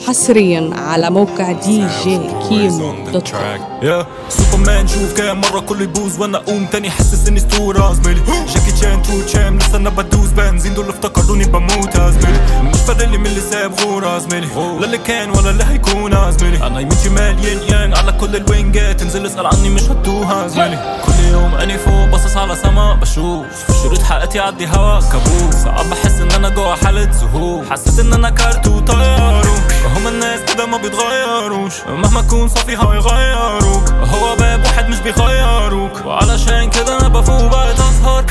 حصريا على موقع دي جي كيمو دوت كوم يا سوبرمان شوف كام مرة كله يبوظ وانا اقوم تاني حاسس اني اسطورة زميلي جاكي تشان تو تشام لسه انا بدوس بنزين دول افتكروني بموت يا زميلي مش فارق لي من اللي ساب غورة زميلي لا اللي كان ولا اللي هيكون يا زميلي انا يمين شمال ين يان على كل الوينجات تنزل اسأل عني مش هتوها زميلي كل يوم اني فوق باصص على سما بشوف شريط حلقتي عدي هوا كابوس ساعات بحس ان انا جوا حالة ذهول حسيت ان انا كارت وطيارو هما الناس كده ما بيتغيروش مهما تكون صافي هيغيروك هو باب واحد مش بيغيروك وعلشان كده انا بفوق بقيت اسهر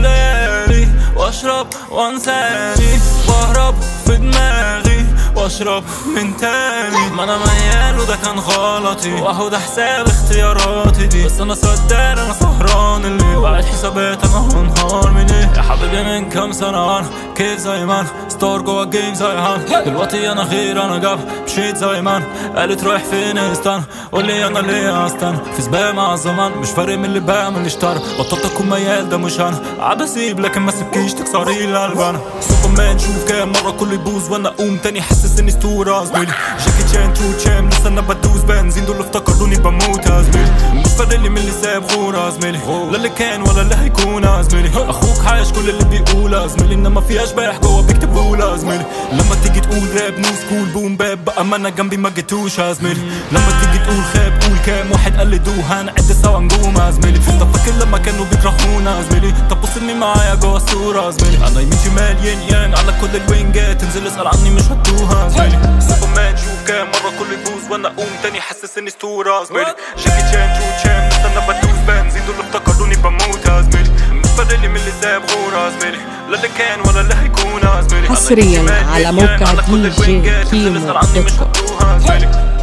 لليالي واشرب وانساني واهرب في دماغي واشرب من تاني ما انا ميال وده كان غلطي واهو ده حساب اختياراتي دي بس انا صدقني انا سهران الليل بعد حسابات انا هنهار من ايه يا حبيبي من كام سنة انا كيف زي ما انا ستار جوا الجيم زي هان دلوقتي انا غير انا جاب مشيت زي ما انا قالت رايح فين استنى قول لي انا ليه استنى في سباق مع الزمان مش فارق من اللي باع من اللي اشترى بطلت اكون ميال ده مش انا قاعد اسيب لكن ما سبكيش تكسري لي القلب انا سوبرمان شوف كام مرة كله يبوظ وانا اقوم تاني حاسس اني اسطورة زميلي جاكي تشان تو تشام لسه انا بدوس بنزين دول افتكروني بموت يا زميلي مش فارق لي من اللي ساب غورة زميلي لا اللي كان ولا اللي هيكون يا زميلي اخوك عايش كل اللي بيقوله يا زميلي انما في اشباح جوا بيكتبوا يا زميلي لما تيجي تقول راب نو سكول بوم باب بقى ما انا جنبي ما جيتوش يا زميلي لما تيجي تقول خاب قول كام واحد قلدوها هنعد سوا نجوم يا زميلي طب فاكر لما كانوا بيكرهونا يا زميلي طب بص مين معايا جوا الصورة يا زميلي انا يمين شمال ين يان على كل الوينجات تنزل اسأل عني مش هتوها يا زميلي سوبرمان شوف كام مرة كله يبوظ وانا اقوم تاني حاسس اني اسطورة يا زميلي جاكي تشان تو تشام لسه انا بدوس بنزين دول افتكروني بموت يا زميلي مش فارق لي من اللي ساب غورة يا زميلي لا اللي كان ولا اللي هيكون يا زميلي أنا حصرياً يمين شمال على ين موقع يان على كل DJ الوينجات تنزل كيمو اسأل عني مش دوت كوم. هتوها يا زميلي